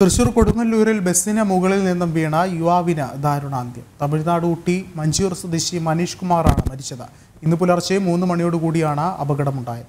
തൃശൂർ കൊടുങ്ങല്ലൂരിൽ ബസ്സിന് മുകളിൽ നിന്നും വീണ യുവാവിന് ദാരുണാന്ത്യം തമിഴ്നാട് ഊട്ടി മഞ്ചൂർ സ്വദേശി മനീഷ് കുമാറാണ് മരിച്ചത് ഇന്ന് പുലർച്ചെ മൂന്ന് മണിയോടുകൂടിയാണ് അപകടമുണ്ടായത്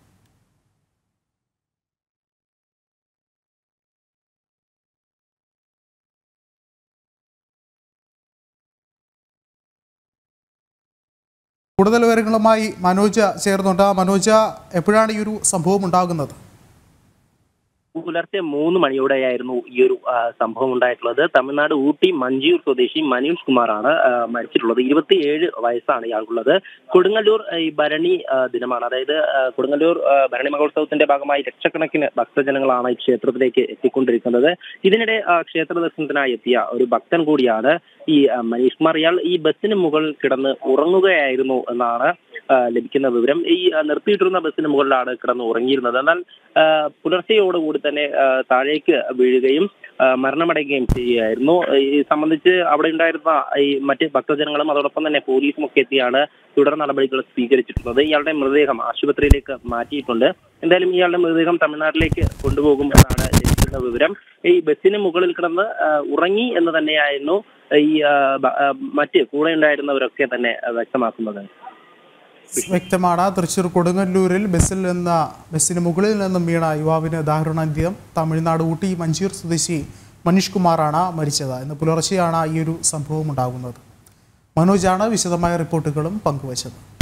കൂടുതൽ വിവരങ്ങളുമായി മനോജ ചേർന്നുണ്ട് മനോജ എപ്പോഴാണ് ഈ ഒരു സംഭവം ഉണ്ടാകുന്നത് പുലർച്ചെ മൂന്ന് മണിയോടെയായിരുന്നു ഈ ഒരു ആ, സംഭവം ഉണ്ടായിട്ടുള്ളത് തമിഴ്നാട് ഊട്ടി മഞ്ചൂർ സ്വദേശി മനീഷ് കുമാറാണ് ആ, മരിച്ചിട്ടുള്ളത് ഇരുപത്തിയേഴ് വയസ്സാണ് ഇയാൾക്കുള്ളത് കൊടുങ്ങല്ലൂർ ആ, ഈ ഭരണി ആ, ദിനമാണ് അതായത് ആ, കൊടുങ്ങല്ലൂർ ആ, ഭരണി മഹോത്സവത്തിന്റെ ഭാഗമായി ലക്ഷക്കണക്കിന് ഭക്തജനങ്ങളാണ് ഈ ക്ഷേത്രത്തിലേക്ക് എത്തിക്കൊണ്ടിരിക്കുന്നത് ഇതിനിടെ ആ, ക്ഷേത്ര ദർശനത്തിനായി എത്തിയ ഒരു ഭക്തൻ കൂടിയാണ് ഈ ആ, മനീഷ് കുമാർ ഇയാൾ ഈ ബസ്സിന് മുകളിൽ കിടന്ന് ഉറങ്ങുകയായിരുന്നു എന്നാണ് ആ, ലഭിക്കുന്ന വിവരം ഈ ആ, നിർത്തിയിട്ടിരുന്ന ബസ്സിന് മുകളിലാണ് കിടന്ന് ഉറങ്ങിയിരുന്നത് എന്നാൽ ആ, പുലർച്ചെയോടുകൂടി തന്നെ ആ, താഴേക്ക് വീഴുകയും ആ, മരണമടയുകയും ചെയ്യുകയായിരുന്നു ഈ സംബന്ധിച്ച് അവിടെ ഉണ്ടായിരുന്ന ഈ മറ്റ് ഭക്തജനങ്ങളും അതോടൊപ്പം തന്നെ പോലീസും ഒക്കെ എത്തിയാണ് തുടർ നടപടികൾ സ്വീകരിച്ചിട്ടുള്ളത് ഇയാളുടെ മൃതദേഹം ആശുപത്രിയിലേക്ക് മാറ്റിയിട്ടുണ്ട് എന്തായാലും ഇയാളുടെ മൃതദേഹം തമിഴ്നാട്ടിലേക്ക് കൊണ്ടുപോകും എന്നാണ് ലഭിക്കുന്ന വിവരം ഈ ബസ്സിന് മുകളിൽ കിടന്ന് ആ, ഉറങ്ങി എന്ന് തന്നെയായിരുന്നു ഈ ആ, ബ- ആ, മറ്റ് കൂടെ ഉണ്ടായിരുന്നവരൊക്കെ തന്നെ ആ, വ്യക്തമാക്കുന്നത് വ്യക്തമാണ് തൃശൂർ കൊടുങ്ങല്ലൂരിൽ ബസ്സിൽ നിന്ന് ബസ്സിന് മുകളിൽ നിന്നും വീണ യുവാവിന് ദാരുണാന്ത്യം തമിഴ്നാട് ഊട്ടി മഞ്ചൂർ സ്വദേശി മനീഷ് കുമാറാണ് മരിച്ചത് ഇന്ന് പുലർച്ചെയാണ് ഈ ഒരു സംഭവം ഉണ്ടാകുന്നത് മനോജാണ് വിശദമായ റിപ്പോർട്ടുകളും പങ്കുവച്ചത്